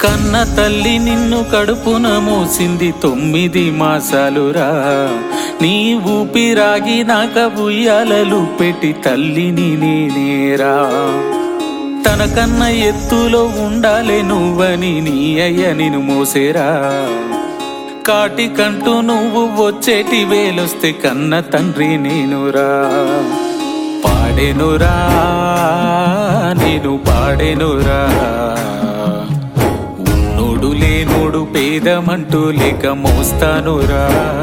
కన్న తల్లి నిన్ను కడుపున మోసింది తొమ్మిది మాసాలురా నీ ఊపిరాగి నాక ఉయ్యాలలు పెట్టి తల్లిని నేనేరా తన కన్న ఎత్తులో ఉండాలే నువ్వని నీ అయ్య నిన్ను మోసేరా కాటికంటూ నువ్వు వచ్చేటి వేలొస్తే కన్న తండ్రి నేనురా పాడెనురా నేను పాడెనురా ఉన్నోడు లేనోడు పేదమంటూ లేక మోస్తానురా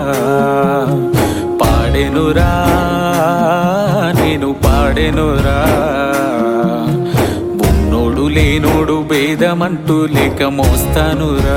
పాడెనురా నేను పాడెనురా ఉన్నోడు లేనోడు భేదమంటూ లేక మోస్తానురా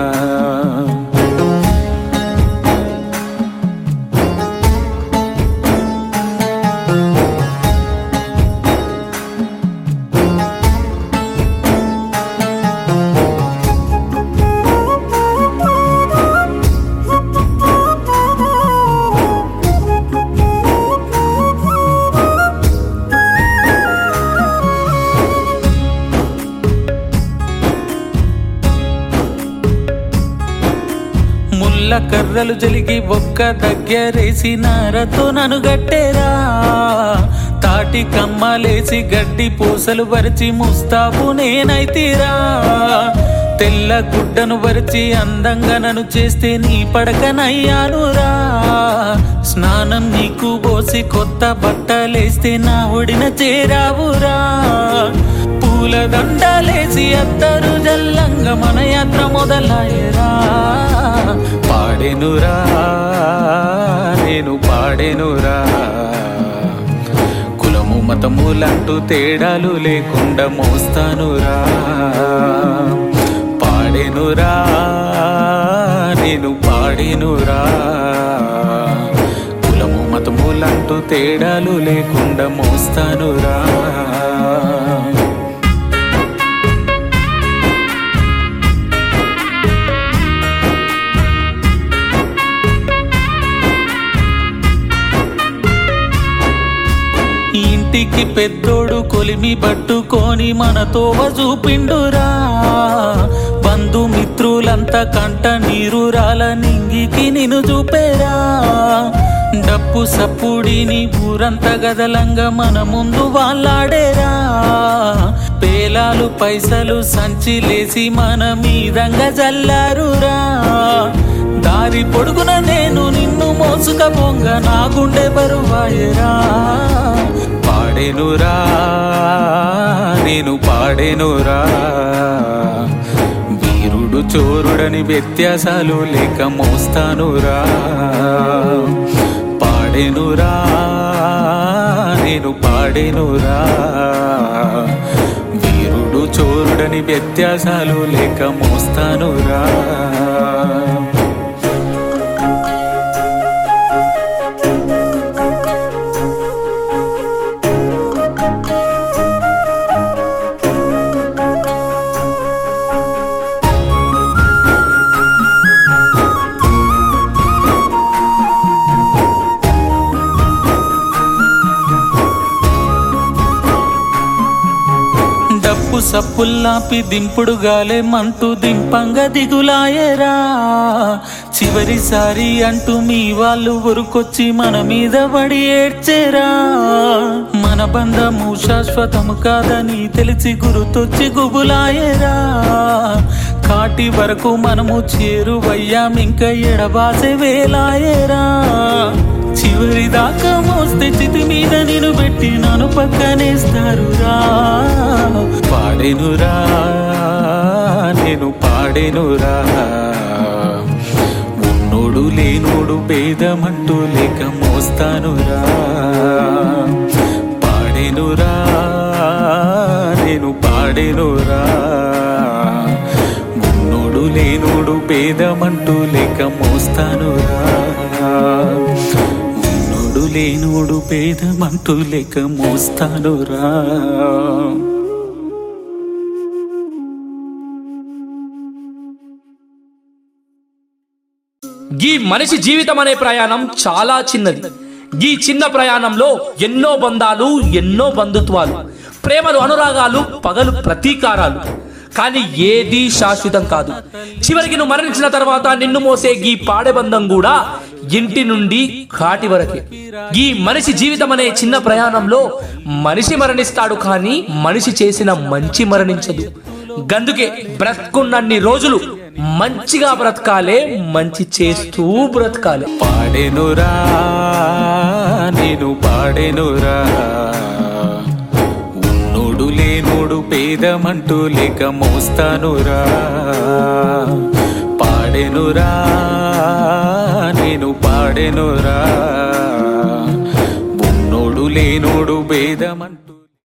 ముల్ల కర్రలు జరిగి ఒక్క దగ్గరేసి నారతో నన్ను గట్టేరా తాటి కమ్మలేసి గడ్డి పూసలు వరిచి ముస్తాబు నేనైతీరా తెల్ల గుడ్డను వరిచి అందంగా నన్ను చేస్తే నీ పడకనయ్యానురా స్నానం నీకు పోసి కొత్త బట్టలేస్తే నా ఒడిన చేరావురా పూల దండలేసి అత్తరు జల్లంగా మన యాత్ర మొదలయ్యరా పాడెనురా నేను పాడెనురా కులము మతములంటూ తేడాలు లేకుండా మోస్తానురా పాడెనురా నేను పాడెనురా కులము మతములంటూ తేడాలు లేకుండా మోస్తానురా ఇంటికి పెద్దోడు కొలిమి పట్టుకొని మనతో చూపిండురా బంధుమిత్రులంతా కంట నీరు రాల నింగికి నిన్ను చూపేరా డప్పు సప్పుడిని ఊరంతా గదలంగా మన ముందు వాళ్ళాడేరా పేలాలు పైసలు సంచి లేసి మన మీదంగా జల్లారురా దారి పొడుగున నేను నిన్ను మోసుక పొంగ నా గుండె బరువాయరా పాడేనురా నేను పాడేనురా వీరుడు చోరుడని వ్యత్యాసాలు లేక మోస్తానురా పాడేనురా నేను పాడేనురా వీరుడు చోరుడని వ్యత్యాసాలు లేక మోస్తానురా డప్పు సప్పుల్లాపి దింపుడు గాలే మంటూ దింపంగా దిగులాయరా చివరిసారి అంటూ మీ వాళ్ళు ఉరుకొచ్చి మన మీద పడి ఏడ్చేరా మన బంధము శాశ్వతము కాదని తెలిసి గుర్తొచ్చి గుబులాయరా కాటి వరకు మనము చేరువయ్యాం ఇంకా ఎడబాసే వేలాయరా చివరి దాకా మోస్తే చితి మీద నేను పెట్టి నన్ను పక్కనేస్తారురా పాడేనురా నేను పాడేనురా ఉన్నోడు లేనోడు భేదమంటూ లేక మోస్తానురా పాడేనురా నేను పాడేనురా ఉన్నోడు లేనోడు భేదమంటూ లేక మోస్తానురా ఉన్నోడు లేనోడు భేదమంటూ లేక మోస్తానురా గీ మనిషి జీవితం అనే ప్రయాణం చాలా చిన్నది గీ చిన్న ప్రయాణంలో ఎన్నో బంధాలు ఎన్నో బంధుత్వాలు ప్రేమలు అనురాగాలు పగలు ప్రతీకారాలు కానీ ఏది శాశ్వతం కాదు చివరికి నువ్వు మరణించిన తర్వాత నిన్ను మోసే గీ పాడెబంధం కూడా ఇంటి నుండి కాటి వరకే ఈ మనిషి జీవితం అనే చిన్న ప్రయాణంలో మనిషి మరణిస్తాడు కానీ మనిషి చేసిన మంచి మరణించదు గందుకే బ్రతుకున్నన్ని రోజులు మంచిగా బ్రతకాలే మంచి చేస్తూ బ్రతకాలి పాడెనురా నేను పాడెనురా ఉన్నోడు లేనోడు పేదమంటూ లేక మోస్తానురా పాడెనురా నేను పాడెనురా ఉన్నోడు లేనోడు భేదమంటూ